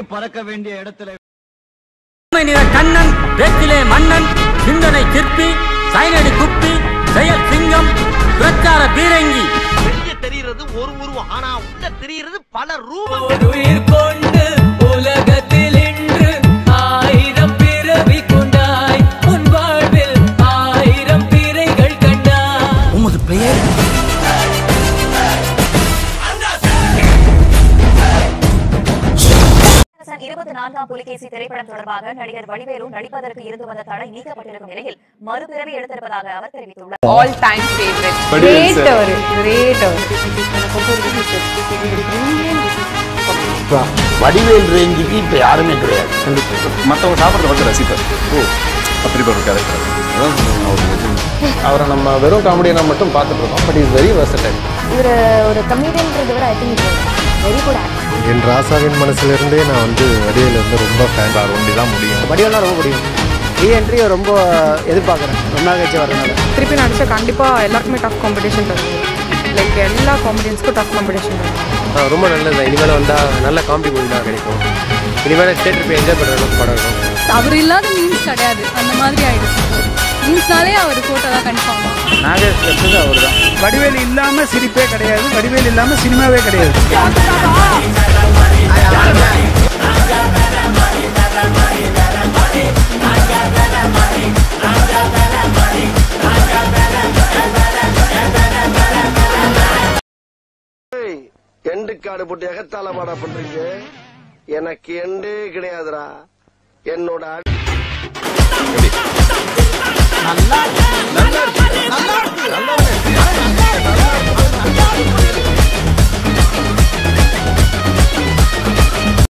பறக்க வேண்டிய இடத்துல உண்மை நிற கண்ணன் பேச்சிலே மன்னன் சிந்தனை சிற்பி சைனடி குப்பி செயல் சிங்கம் பிரச்சார பீரங்கி வெளிய தெரிகிறது ஒரு உருவம் ஆனா உள்ள தெரிகிறது பல ரூபம் உயிர் கொண்டு உலகத்தில் இன்று ஆயிரம் பிறவி கொண்டாய் உன் வாழ்வில் ஆயிரம் பிறைகள் கண்டாய் உமது பெயர் அரசன் இருபத்தி நான்காம் புலிகேசி திரைப்படம் தொடர்பாக நடிகர் வடிவேலு நடிப்பதற்கு இருந்து வந்த தடை நீக்கப்பட்டிருக்கும் நிலையில் மறுபிறவி எடுத்திருப்பதாக அவர் தெரிவித்துள்ளார் ஆல் டைம் ஃபேவரட் கிரேட் அவர் கிரேட் அவர் வடிவேல் ரேஞ்சுக்கு இப்ப யாருமே கிடையாது மற்றவங்க சாப்பிட்றத பார்த்து ரசிப்பார் ஓ அப்படிப்பட்ட ஒரு கேரக்டர் அவரை நம்ம வெறும் காமெடியனா மட்டும் பார்த்துட்டு இருக்கோம் பட் இஸ் வெரி வெர்சடைல் இவர் ஒரு கமெடியன்றதை விட ஐ திங்க் வெரி குட் என் ராசாவின் மனசுல இருந்தே நான் வந்து வடிவேல் வந்து ரொம்ப ஃபேன் சார் ஒண்டி தான் முடியும் வடிவெல்லாம் ரொம்ப பிடிக்கும் ரீஎன்ட்ரி ரொம்ப எதிர்பார்க்குறேன் ரொம்ப நாள் கழிச்சு வரதுனால திருப்பி நடிச்சா கண்டிப்பா எல்லாருக்குமே டஃப் காம்படிஷன் தரும் லைக் எல்லா காம்படிஷன்ஸ்க்கும் டஃப் காம்படிஷன் தரும் ரொம்ப நல்லது இனிமேல் வந்தால் நல்ல காமெடி மூவி தான் கிடைக்கும் இனிமேல் தேட்டர் போய் என்ஜாய் பண்ணுற அளவுக்கு படம் இருக்கும் அவர் இல்லாத மீன்ஸ் கிடையாது அந்த மாதிரி ஆயிடுச்சு மீன்ஸ்னாலே அவர் போட்டோ தான் கன்ஃபார்மா நாகேஷ் கட்டது அவர் தான் வடிவேல் இல்லாம சிரிப்பே கிடையாது வடிவேல் இல்லாம சினிமாவே கிடையாது எண்டு காடு போட்டு எகத்தால பாடா பண்றீங்க எனக்கு எண்டே கிடையாதுடா என்னோட அடி- நல்லா